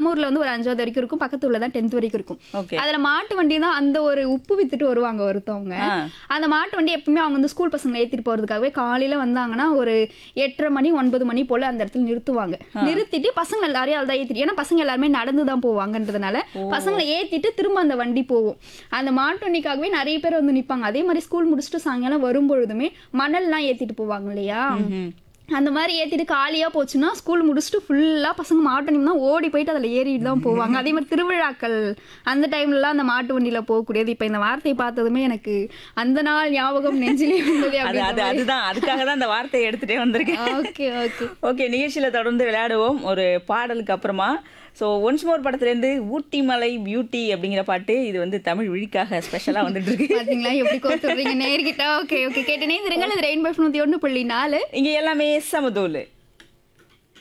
நம்ம ஊர்ல வந்து ஒரு அஞ்சாவது வரைக்கும் இருக்கும் பக்கத்து ஊர்ல தான் டென்த் வரைக்கும் இருக்கும் ஓகே அதுல மாட்டு வண்டி தான் அந்த ஒரு உப்பு வித்துட்டு வருவாங்க ஒருத்தவங்க ஆ. அந்த மாட்டு வண்டி எப்பவுமே அவங்க வந்து ஸ்கூல் பசங்களை ஏத்திட்டு போறதுக்காகவே காலையில வந்தாங்கன்னா ஒரு எட்டரை மணி ஒன்பது மணி போல அந்த இடத்துல நிறுத்துவாங்க நிறுத்திட்டு பசங்க எல்லாரையும் அதான் ஏத்திட்டு ஏன்னா பசங்க எல்லாருமே நடந்து தான் போவாங்கன்றதுனால பசங்களை ஏத்திட்டு திரும்ப அந்த வண்டி போகும் அந்த மாட்டு வண்டிக்காகவே நிறைய பேர் வந்து நிப்பாங்க அதே மாதிரி ஸ்கூல் முடிச்சுட்டு சாயங்காலம் வரும்பொழுதுமே மணல்லாம் ஏத்திட்டு போவாங்க இல்லையா ம்ஹும். அந்த மாதிரி ஏத்திட்டு காலியா போச்சுன்னா ஸ்கூல் முடிச்சுட்டு ஃபுல்லா பசங்க மாட்டு வண்டி தான் ஓடி போயிட்டு அதுல ஏறிட்டு தான் போவாங்க அதே மாதிரி திருவிழாக்கள் அந்த டைம்லலாம் அந்த மாட்டு வண்டியில போகக்கூடியது இப்ப இந்த வார்த்தையை பார்த்ததுமே எனக்கு அந்த நாள் ஞாபகம் நெஞ்சிலே வந்தது அது அது அதுதான் அதுக்காக தான் அந்த வார்த்தையை எடுத்துட்டே வந்திருக்கேன் ஓகே ஓகே ஓகே நிகழ்ச்சியில தொடர்ந்து விளையாடுவோம் ஒரு பாடலுக்கு அப்புறமா ஸோ ஒன்ஸ் மோர் படத்துலேருந்து ஊட்டி மலை பியூட்டி அப்படிங்கிற பாட்டு இது வந்து தமிழ் விழிக்காக ஸ்பெஷலாக வந்துட்டு இருக்கு பாத்தீங்களா எப்படி கோத்துறீங்க நேர்கிட்ட ஓகே ஓகே கேட்டனே இருங்கள் இது ரெயின்பை நூத்தி ஒண்ணு புள்ளி நாலு இங்க எல்லாமே சமதோலு